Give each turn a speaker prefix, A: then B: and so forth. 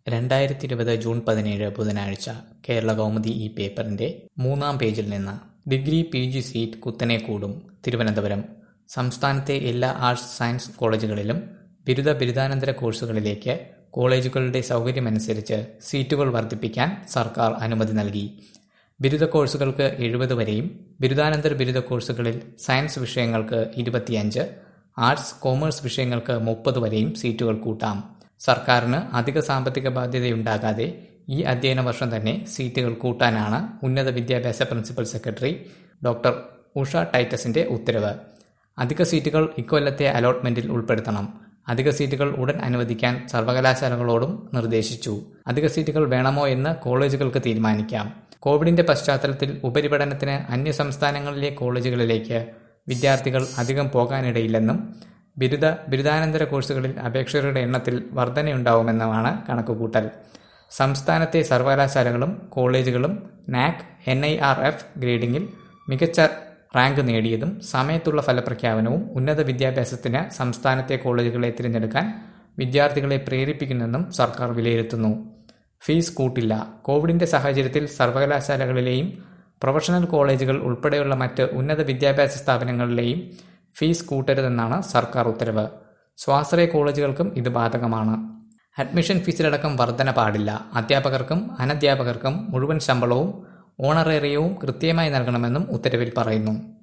A: രണ്ടായിരത്തി ഇരുപത് ജൂൺ പതിനേഴ് ബുധനാഴ്ച കേരള കൗമുദി ഈ പേപ്പറിന്റെ മൂന്നാം പേജിൽ നിന്ന് ഡിഗ്രി പി ജി സീറ്റ് കുത്തനെ കൂടും തിരുവനന്തപുരം സംസ്ഥാനത്തെ എല്ലാ ആർട്സ് സയൻസ് കോളേജുകളിലും ബിരുദ ബിരുദാനന്തര കോഴ്സുകളിലേക്ക് കോളേജുകളുടെ സൗകര്യമനുസരിച്ച് സീറ്റുകൾ വർദ്ധിപ്പിക്കാൻ സർക്കാർ അനുമതി നൽകി ബിരുദ കോഴ്സുകൾക്ക് എഴുപത് വരെയും ബിരുദാനന്തര ബിരുദ കോഴ്സുകളിൽ സയൻസ് വിഷയങ്ങൾക്ക് ഇരുപത്തിയഞ്ച് ആർട്സ് കോമേഴ്സ് വിഷയങ്ങൾക്ക് മുപ്പത് വരെയും സീറ്റുകൾ കൂട്ടാം സർക്കാരിന് അധിക സാമ്പത്തിക ബാധ്യതയുണ്ടാകാതെ ഈ അധ്യയന വർഷം തന്നെ സീറ്റുകൾ കൂട്ടാനാണ് ഉന്നത വിദ്യാഭ്യാസ പ്രിൻസിപ്പൽ സെക്രട്ടറി ഡോക്ടർ ഉഷ ടൈറ്റസിന്റെ ഉത്തരവ് അധിക സീറ്റുകൾ ഇക്കൊല്ലത്തെ അലോട്ട്മെന്റിൽ ഉൾപ്പെടുത്തണം അധിക സീറ്റുകൾ ഉടൻ അനുവദിക്കാൻ സർവകലാശാലകളോടും നിർദ്ദേശിച്ചു അധിക സീറ്റുകൾ വേണമോ എന്ന് കോളേജുകൾക്ക് തീരുമാനിക്കാം കോവിഡിന്റെ പശ്ചാത്തലത്തിൽ ഉപരിപഠനത്തിന് അന്യസംസ്ഥാനങ്ങളിലെ കോളേജുകളിലേക്ക് വിദ്യാർത്ഥികൾ അധികം പോകാനിടയില്ലെന്നും ബിരുദ ബിരുദാനന്തര കോഴ്സുകളിൽ അപേക്ഷകരുടെ എണ്ണത്തിൽ വർധനയുണ്ടാവുമെന്നുമാണ് കണക്കുകൂട്ടൽ സംസ്ഥാനത്തെ സർവകലാശാലകളും കോളേജുകളും NAAC N I R F ഗ്രേഡിംഗിൽ മികച്ച റാങ്ക് നേടിയതും സമയത്തുള്ള ഫലപ്രഖ്യാപനവും ഉന്നത വിദ്യാഭ്യാസത്തിന് സംസ്ഥാനത്തെ കോളേജുകളെ തിരഞ്ഞെടുക്കാൻ വിദ്യാർത്ഥികളെ പ്രേരിപ്പിക്കുന്നെന്നും സർക്കാർ വിലയിരുത്തുന്നു ഫീസ് കൂട്ടില്ല കോവിഡിന്റെ സാഹചര്യത്തിൽ സർവകലാശാലകളിലെയും പ്രൊഫഷണൽ കോളേജുകൾ ഉൾപ്പെടെയുള്ള മറ്റ് ഉന്നത വിദ്യാഭ്യാസ സ്ഥാപനങ്ങളിലെയും ഫീസ് കൂട്ടരുതെന്നാണ് സർക്കാർ ഉത്തരവ് സ്വാശ്രയ കോളേജുകൾക്കും ഇത് ബാധകമാണ് അഡ്മിഷൻ ഫീസിലടക്കം വർധന പാടില്ല അധ്യാപകർക്കും അനധ്യാപകർക്കും മുഴുവൻ ശമ്പളവും ഓണറേറിയവും കൃത്യമായി നൽകണമെന്നും ഉത്തരവിൽ പറയുന്നു